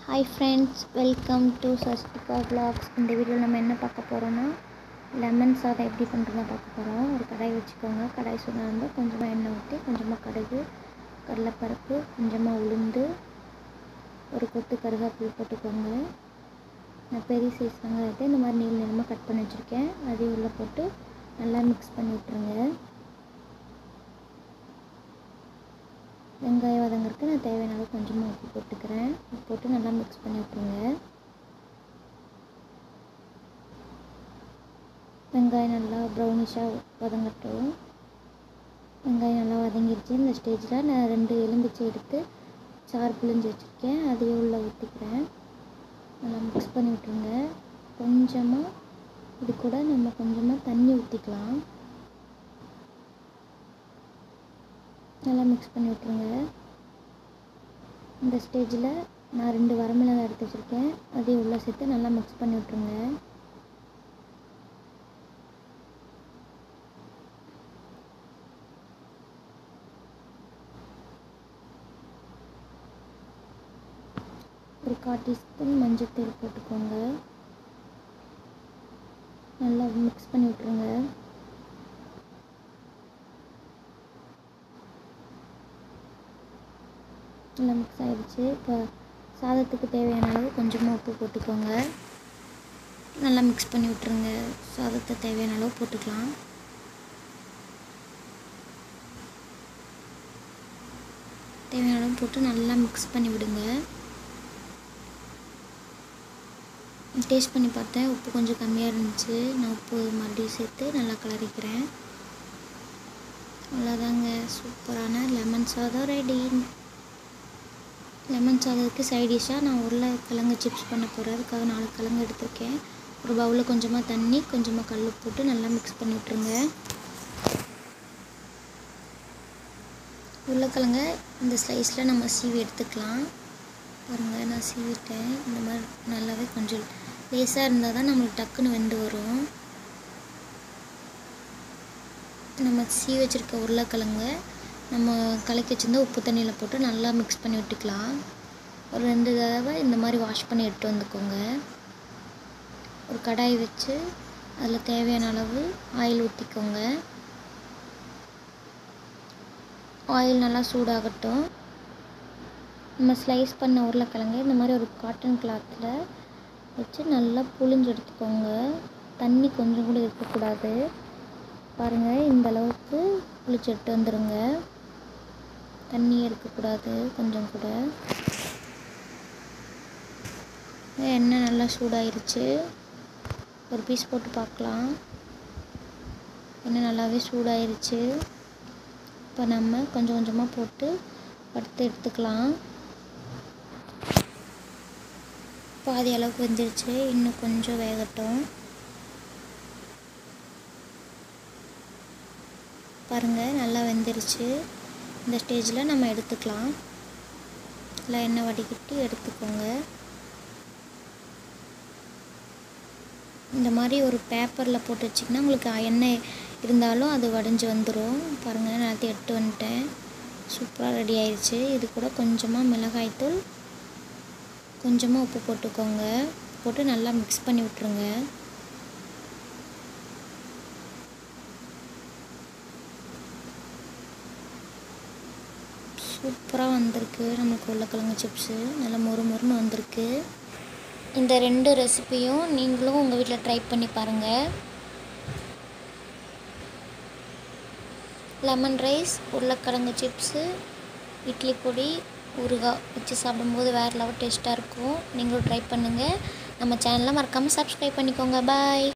hi friends welcome to Sasthika vlogs இந்த வீடியோவில் நம்ம என்ன பார்க்க போகிறோன்னா லெமன் சாதம் எப்படி பண்ணுறதுன்னு பார்க்க போகிறோம் ஒரு கடாய் வச்சுக்கோங்க கடாய் சூடாக கொஞ்சமாக எண்ணெய் ஊற்றி கொஞ்சமாக கடுகு கடலைப்பருப்பு கொஞ்சமாக உளுந்து ஒரு கொத்து கருவேப்பிலை போட்டுக்கோங்க நான் பெரிய சைஸ் வெங்காயத்தை இந்த மாதிரி நீள நீளமாக கட் பண்ணி வச்சுருக்கேன் அதையும் உள்ளே போட்டு நல்லா மிக்ஸ் பண்ணி விட்ருங்க வெங்காயம் வதங்கிறதுக்கு நான் தேவையான அளவு கொஞ்சமாக உப்பு போட்டுக்கிறேன் உப்பு போட்டு நல்லா மிக்ஸ் பண்ணி விட்ருங்க வெங்காயம் நல்லா ப்ரௌனிஷாக வதங்கட்டும் வெங்காயம் நல்லா வதங்கிடுச்சு இந்த ஸ்டேஜில் நான் ரெண்டு எலும்பிச்சை எடுத்து சாறு பிழிஞ்சு வச்சுருக்கேன் அதையும் உள்ளே ஊற்றிக்கிறேன் நல்லா மிக்ஸ் பண்ணி விட்ருங்க கொஞ்சமாக இது கூட நம்ம கொஞ்சமாக தண்ணி ஊற்றிக்கலாம் நல்லா மிக்ஸ் பண்ணி விட்ருங்க இந்த ஸ்டேஜில் நான் ரெண்டு வரமிளகாய் எடுத்து வச்சுருக்கேன் அதையும் உள்ளே சேர்த்து நல்லா மிக்ஸ் பண்ணி விட்ருங்க ஒரு கால் டீஸ்பூன் மஞ்சள்தூள் போட்டுக்கோங்க நல்லா மிக்ஸ் பண்ணி விட்ருங்க நல்லா மிக்ஸ் ஆகிடுச்சு இப்போ சாதத்துக்கு தேவையான அளவு கொஞ்சமாக உப்பு போட்டுக்கோங்க நல்லா மிக்ஸ் பண்ணி விட்ருங்க சாதத்தை தேவையான அளவு போட்டுக்கலாம் தேவையான அளவு போட்டு நல்லா மிக்ஸ் பண்ணி விடுங்க டேஸ்ட் பண்ணி பார்த்தேன் உப்பு கொஞ்சம் கம்மியாக இருந்துச்சு நான் உப்பு மறுபடியும் சேர்த்து நல்லா கிளறிக்கிறேன் அவ்வளோதாங்க சூப்பரான லெமன் சாதம் ரெடி லெமன் சாதத்துக்கு சைட் டிஷ்ஷாக நான் உருளைக்கிழங்கு சிப்ஸ் பண்ண போகிறேன் அதுக்காக நாலு கிழங்கு எடுத்திருக்கேன் ஒரு பவுலில் கொஞ்சமாக தண்ணி கொஞ்சமாக கல் போட்டு நல்லா மிக்ஸ் பண்ணி விட்ருங்க உருளைக்கிழங்க இந்த ஸ்லைஸில் நம்ம சீவி எடுத்துக்கலாம் பாருங்கள் நான் சீவிட்டேன் இந்த மாதிரி நல்லாவே கொஞ்சம் லேஸாக இருந்தால் தான் நம்மளுக்கு டக்குன்னு வெந்து வரும் நம்ம சீ வச்சுருக்க உருளைக்கிழங்க நம்ம கலக்கி வச்சுருந்தா உப்பு தண்ணியில் போட்டு நல்லா மிக்ஸ் பண்ணி விட்டுக்கலாம் ஒரு ரெண்டு தடவை இந்த மாதிரி வாஷ் பண்ணி எடுத்து வந்துக்கோங்க ஒரு கடாய் வச்சு அதில் தேவையான அளவு ஆயில் ஊற்றிக்கோங்க ஆயில் நல்லா சூடாகட்டும் நம்ம ஸ்லைஸ் பண்ண உருளைக்கிழங்கு இந்த மாதிரி ஒரு காட்டன் கிளாத்தில் வச்சு நல்லா புழிஞ்சு எடுத்துக்கோங்க தண்ணி கொஞ்சம் கூட இருக்கக்கூடாது பாருங்கள் இந்த அளவுக்கு புளிச்சு எடுத்து வந்துடுங்க தண்ணி இருக்கக்கூடாது கொஞ்சம் கூட எண்ணெய் நல்லா சூடாயிருச்சு ஒரு பீஸ் போட்டு பார்க்கலாம் எண்ணெய் நல்லாவே சூடாயிருச்சு இப்போ நம்ம கொஞ்சம் கொஞ்சமாக போட்டு வறுத்து எடுத்துக்கலாம் பாதி அளவுக்கு வெந்துருச்சு இன்னும் கொஞ்சம் வேகட்டும் பாருங்கள் நல்லா வெந்துருச்சு இந்த ஸ்டேஜில் நம்ம எடுத்துக்கலாம் நல்லா எண்ணெய் வடிகட்டி எடுத்துக்கோங்க இந்த மாதிரி ஒரு பேப்பரில் போட்டு வச்சிங்கன்னா உங்களுக்கு எண்ணெய் இருந்தாலும் அது வடிஞ்சு வந்துடும் பாருங்கள் நான் எல்லாத்தையும் எடுத்து வந்துட்டேன் சூப்பராக ரெடி ஆயிடுச்சு இது கூட கொஞ்சமாக மிளகாய்த்தூள் கொஞ்சமாக உப்பு போட்டுக்கோங்க போட்டு நல்லா மிக்ஸ் பண்ணி விட்ருங்க சூப்பராக வந்திருக்கு நம்மளுக்கு உருளைக்கிழங்கு சிப்ஸு நல்லா மொறு மொறுன்னு வந்திருக்கு இந்த ரெண்டு ரெசிப்பியும் நீங்களும் உங்கள் வீட்டில் ட்ரை பண்ணி பாருங்கள் லெமன் ரைஸ் உருளைக்கிழங்கு சிப்ஸு இட்லி பொடி ஊறுகாய் வச்சு சாப்பிடும்போது வேறு லெவல் டேஸ்ட்டாக இருக்கும் நீங்களும் ட்ரை பண்ணுங்கள் நம்ம சேனலை மறக்காமல் சப்ஸ்கிரைப் பண்ணிக்கோங்க பாய்